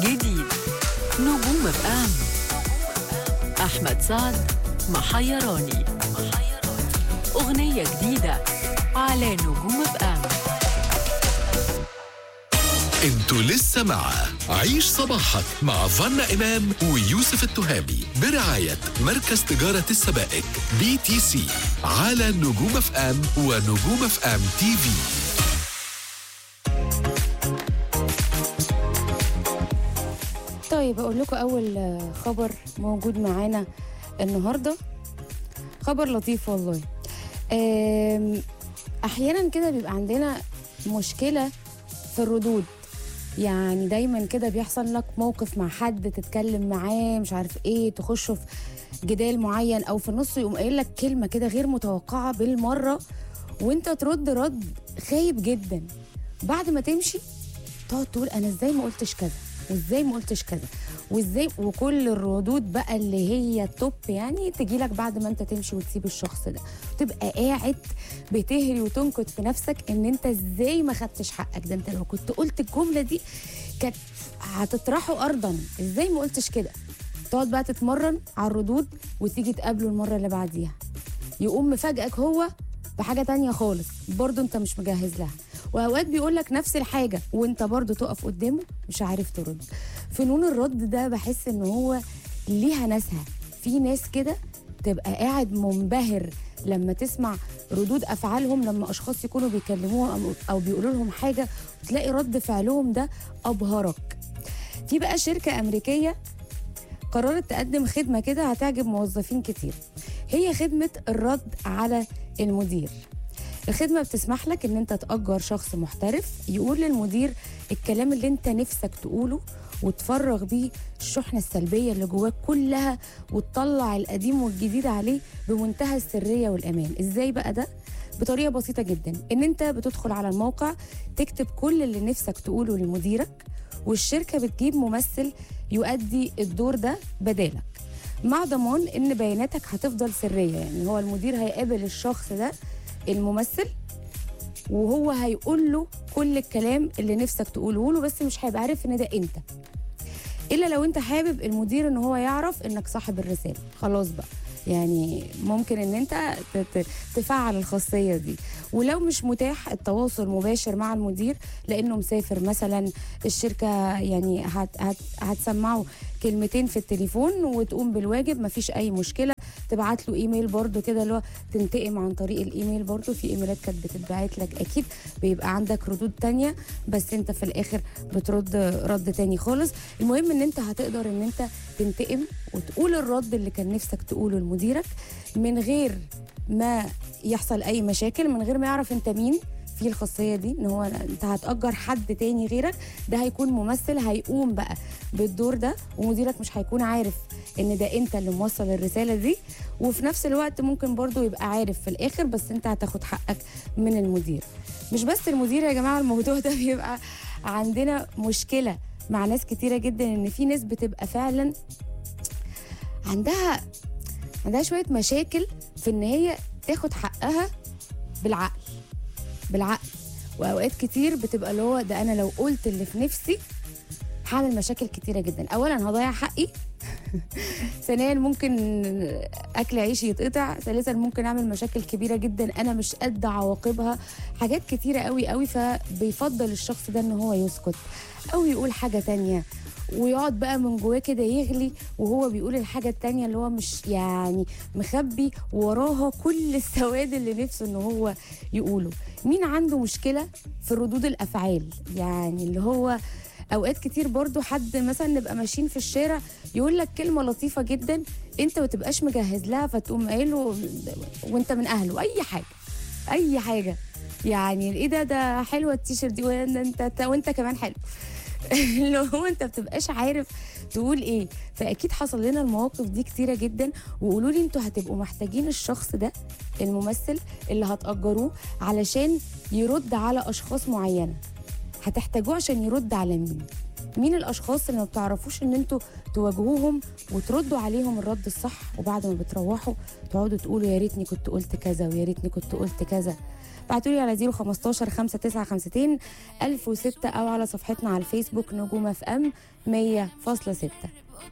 جديد نجوم اف ام احمد سعد محيراني اغنيه جديده على نجوم اف ام انتوا لسه مع عيش صباحك مع فنا إمام ويوسف التهامي برعاية مركز تجارة السبائك بي تي سي على نجوم اف ام ونجوم اف ام تي في طيب اقول لكم اول آه، خبر موجود معانا النهارده خبر لطيف والله آم، احيانا كده بيبقى عندنا مشكله في الردود يعني دايما كده بيحصل لك موقف مع حد تتكلم معاه مش عارف ايه تخشوا في جدال معين او في النص يقوم قايل لك كلمه كده غير متوقعه بالمره وانت ترد رد خايب جدا بعد ما تمشي تقعد تقول انا ازاي ما قلتش كذا وازاي ما قلتش كذا وازاي وكل الردود بقى اللي هي التوب يعني تجي لك بعد ما انت تمشي وتسيب الشخص ده تبقى قاعد بتهري وتنكت في نفسك ان انت ازاي ما خدتش حقك ده انت لو كنت قلت الجمله دي كانت هتطرحه ارضا ازاي ما قلتش كده تقعد بقى تتمرن على الردود وتيجي تقابله المره اللي بعديها يقوم مفاجئك هو بحاجه تانية خالص برضه انت مش مجهز لها واوقات بيقول لك نفس الحاجه وانت برضه تقف قدامه مش عارف ترد فنون الرد ده بحس ان هو ليها ناسها في ناس كده تبقى قاعد منبهر لما تسمع ردود افعالهم لما اشخاص يكونوا بيكلموهم أو- او بيقولوا لهم حاجه وتلاقي رد فعلهم ده ابهرك في بقى شركه امريكيه قررت تقدم خدمه كده هتعجب موظفين كتير هي خدمه الرد على المدير الخدمه بتسمح لك ان انت تاجر شخص محترف يقول للمدير الكلام اللي انت نفسك تقوله وتفرغ بيه الشحنه السلبيه اللي جواك كلها وتطلع القديم والجديد عليه بمنتهى السريه والامان ازاي بقى ده بطريقه بسيطه جدا ان انت بتدخل على الموقع تكتب كل اللي نفسك تقوله لمديرك والشركه بتجيب ممثل يؤدي الدور ده بدالك مع ضمان ان بياناتك هتفضل سريه يعني هو المدير هيقابل الشخص ده الممثل وهو هيقول له كل الكلام اللي نفسك تقوله له بس مش هيبقى عارف ان ده انت الا لو انت حابب المدير ان هو يعرف انك صاحب الرساله خلاص بقى يعني ممكن ان انت ت- ت- تفعل الخاصيه دي ولو مش متاح التواصل مباشر مع المدير لانه مسافر مثلا الشركه يعني هت هت هتسمعه كلمتين في التليفون وتقوم بالواجب مفيش اي مشكله تبعت له ايميل برضو كده اللي هو تنتقم عن طريق الايميل برضو في ايميلات كانت بتتبعت لك اكيد بيبقى عندك ردود تانية بس انت في الاخر بترد رد تاني خالص المهم ان انت هتقدر ان انت تنتقم وتقول الرد اللي كان نفسك تقوله لمديرك من غير ما يحصل اي مشاكل من غير ما يعرف انت مين في الخاصيه دي ان هو انت هتاجر حد تاني غيرك ده هيكون ممثل هيقوم بقى بالدور ده ومديرك مش هيكون عارف ان ده انت اللي موصل الرساله دي وفي نفس الوقت ممكن برضو يبقى عارف في الاخر بس انت هتاخد حقك من المدير مش بس المدير يا جماعه الموضوع ده بيبقى عندنا مشكله مع ناس كتيره جدا ان في ناس بتبقى فعلا عندها عندها شويه مشاكل في ان هي تاخد حقها بالعقل بالعقل واوقات كتير بتبقى اللي هو ده انا لو قلت اللي في نفسي هعمل مشاكل كتيره جدا اولا هضيع حقي ثانيا ممكن اكل عيشي يتقطع ثالثا ممكن اعمل مشاكل كبيره جدا انا مش قد عواقبها حاجات كتيره قوي قوي فبيفضل الشخص ده ان هو يسكت او يقول حاجه تانية ويقعد بقى من جواه كده يغلي وهو بيقول الحاجة التانية اللي هو مش يعني مخبي وراها كل السواد اللي نفسه ان هو يقوله مين عنده مشكلة في ردود الأفعال يعني اللي هو اوقات كتير برضو حد مثلا نبقى ماشيين في الشارع يقول لك كلمه لطيفه جدا انت ما تبقاش مجهز لها فتقوم قايله وانت من اهله اي حاجه اي حاجه يعني ايه ده ده حلوه التيشيرت دي وانت انت وانت كمان حلو اللي هو انت بتبقاش عارف تقول ايه فاكيد حصل لنا المواقف دي كتيره جدا وقولوا لي انتوا هتبقوا محتاجين الشخص ده الممثل اللي هتأجروه علشان يرد على اشخاص معينه هتحتاجوه عشان يرد على مين مين الاشخاص اللي ما بتعرفوش ان انتوا تواجهوهم وتردوا عليهم الرد الصح وبعد ما بتروحوا تقعدوا تقولوا يا ريتني كنت قلت كذا ويا ريتني كنت قلت كذا ابعتوا لي على 015 5952 1006 او على صفحتنا على الفيسبوك نجوم اف ام 100.6